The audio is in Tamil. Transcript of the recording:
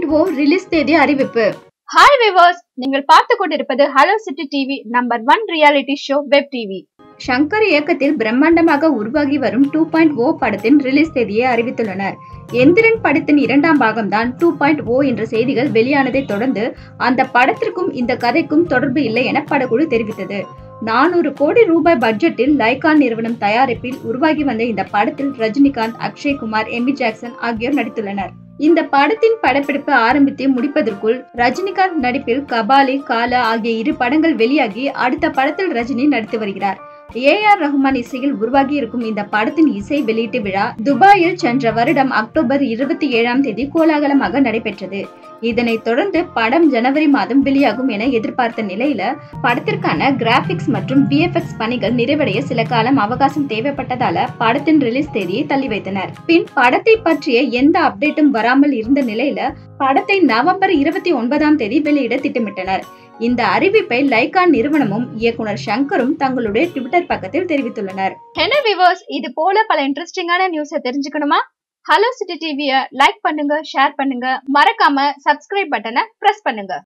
பாயிண்ட் ஓ ரிலீஸ் தேதி அறிவிப்பு ஹாய் விவர்ஸ் நீங்கள் பார்த்து கொண்டிருப்பது hello city TV number one reality show web TV Shankar இயக்கத்தில் பிரம்மாண்டமாக உருவாகி வரும் டூ பாயிண்ட் ஓ படத்தின் ரிலீஸ் தேதியை அறிவித்துள்ளனர் எந்திரன் படத்தின் இரண்டாம் பாகம்தான் டூ பாயிண்ட் ஓ என்ற செய்திகள் வெளியானதை தொடர்ந்து அந்த படத்திற்கும் இந்த கதைக்கும் தொடர்பு இல்லை என படக்குழு தெரிவித்தது நானூறு கோடி ரூபாய் பட்ஜெட்டில் லைகா நிறுவனம் தயாரிப்பில் உருவாகி வந்த இந்த படத்தில் ரஜினிகாந்த் அக்ஷய் குமார் எமி ஜாக்சன் ஆகியோர் நடித்துள்ளனர் இந்த படத்தின் படப்பிடிப்பு ஆரம்பித்து முடிப்பதற்குள் ரஜினிகாந்த் நடிப்பில் கபாலி காலா ஆகிய இரு படங்கள் வெளியாகி அடுத்த படத்தில் ரஜினி நடித்து வருகிறார் ஏ ஆர் ரஹ்மான் இசையில் உருவாகி இருக்கும் இந்த படத்தின் இசை வெளியீட்டு விழா துபாயில் சென்ற வருடம் அக்டோபர் இருபத்தி ஏழாம் தேதி கோலாகலமாக நடைபெற்றது இதனைத் தொடர்ந்து படம் ஜனவரி மாதம் வெளியாகும் என எதிர்பார்த்த நிலையில படத்திற்கான கிராபிக்ஸ் மற்றும் விஎஃப்எக்ஸ் பணிகள் நிறைவடைய சில காலம் அவகாசம் தேவைப்பட்டதால படத்தின் ரிலீஸ் தேதியை தள்ளி வைத்தனர் பின் படத்தை பற்றிய எந்த அப்டேட்டும் வராமல் இருந்த நிலையில படத்தை நவம்பர் இருபத்தி ஒன்பதாம் தேதி வெளியிட திட்டமிட்டனர் இந்த அறிவிப்பை லைகா நிறுவனமும் இயக்குனர் சங்கரும் தங்களுடைய ட்விட்டர் பக்கத்தில் தெரிவித்துள்ளனர் என்ன விவர்ஸ் இது போல பல இன்ட்ரெஸ்டிங்கான நியூஸை தெரிஞ்சுக்கணுமா ஹலோ சிட்டி டிவியை லைக் பண்ணுங்க ஷேர் பண்ணுங்க மறக்காம சப்ஸ்கிரைப் பட்டனை பிரஸ் பண்ணுங்க